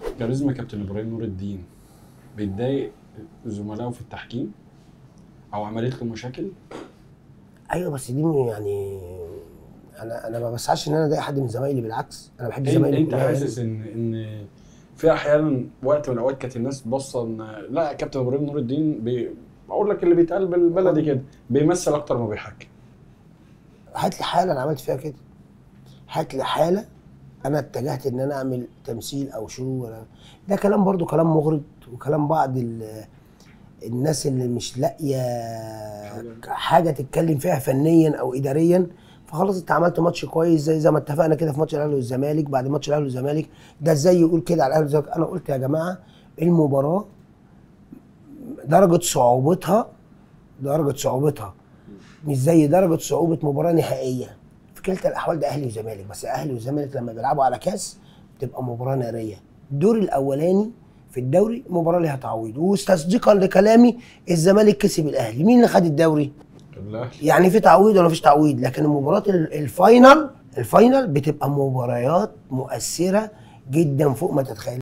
كاريزما كابتن ابراهيم نور الدين بيتضايق زملائه في التحكيم او عملت له مشاكل ايوه بس دي يعني انا انا ما بسعاش ان انا اضايق حد من زمايلي بالعكس انا بحب انت, زمايلي انت كلها يعني. حاسس ان ان في احيانا وقت من الاوقات كانت الناس باصه ان لا كابتن ابراهيم نور الدين بي... بقول لك اللي بيتقال بالبلدي كده بيمثل اكتر ما بيحكي هات لي حاله انا عملت فيها كده هات لي حاله انا اتجهت ان انا اعمل تمثيل او شو ولا ده كلام برضو كلام مغرض وكلام بعض ال- الناس اللي مش لاقيه حاجه تتكلم فيها فنيا او اداريا فخلاص انت عملت ماتش كويس زي زي ما اتفقنا كده في ماتش الاهلي والزمالك بعد ماتش الاهلي والزمالك ده ازاي يقول كده على الاهلي والزمالك انا قلت يا جماعه المباراه درجه صعوبتها درجه صعوبتها مش زي درجه صعوبه مباراه نهائيه في كلتا الاحوال ده اهلي وزمالك بس اهلي وزمالك لما بيلعبوا على كاس بتبقى مباراه ناريه الدور الاولاني في الدوري مباراه ليها تعويض وتصديقا لكلامي الزمالك كسب الاهلي مين اللي خد الدوري الاهلي يعني في تعويض ولا مفيش تعويض لكن المباراه ال- الفاينل الفاينل بتبقى مباريات مؤثره جدا فوق ما تتخيل